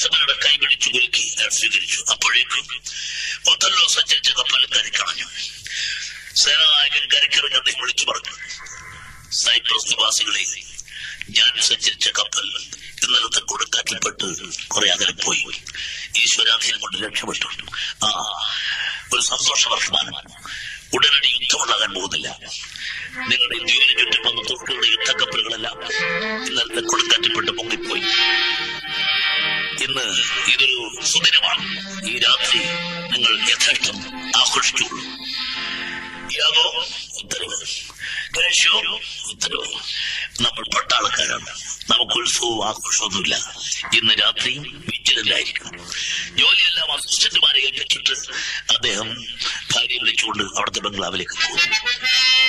ഉദ്യോഗസ്ഥന്മാരുടെ കൈ പിടിച്ചു കുലുക്കി അയാൾ സ്വീകരിച്ചു അപ്പോഴേക്കും ഒത്തല്ലോ സഞ്ചരിച്ച കപ്പൽ കരക്കളഞ്ഞു സേനാനായകൻ കരക്കിറങ്ങി അദ്ദേഹം വിളിച്ചു പറഞ്ഞു സൈപ്രസ് നിവാസികളെ ഞാൻ സഞ്ചരിച്ച കപ്പൽ ഇന്നലത്തെ കൊടുക്കാറ്റിൽപ്പെട്ട് കുറെ അകലെ പോയി ഈശ്വരാധീനം കൊണ്ട് രക്ഷപ്പെട്ടു ആ ഒരു സന്തോഷ വർത്തമാനം ഉടനടി യുദ്ധമുണ്ടാകാൻ പോകുന്നില്ല നിങ്ങളുടെ ഇന്ത്യയിലെ ചുറ്റും വന്ന തുർക്കുകളുടെ യുദ്ധക്കപ്പലുകളെല്ലാം ഇന്നലത്തെ കൊടുക്കാറ്റിൽപ്പെട്ട് പൊങ്ങിപ്പോയി ഇന്ന് ഇതൊരു സുദിനമാണ് ഈ രാത്രി നിങ്ങൾ യഥേഷ്ടം ആഘോഷിച്ചുള്ളൂ യാഗോ ഉത്തരവ് കേശോ ഉത്തരവ് നമ്മൾ പട്ടാളക്കാരാണ് നമുക്ക് ഉത്സവവും ആഘോഷമൊന്നുമില്ല ഇന്ന് രാത്രിയും വിജിലന്റായിരിക്കണം ജോലിയെല്ലാം അസിസ്റ്റന്റുമാരെ ഏൽപ്പിച്ചിട്ട് അദ്ദേഹം ഭാര്യയെ വിളിച്ചുകൊണ്ട് അവിടുത്തെ ബംഗ്ലാവിലേക്ക് പോകും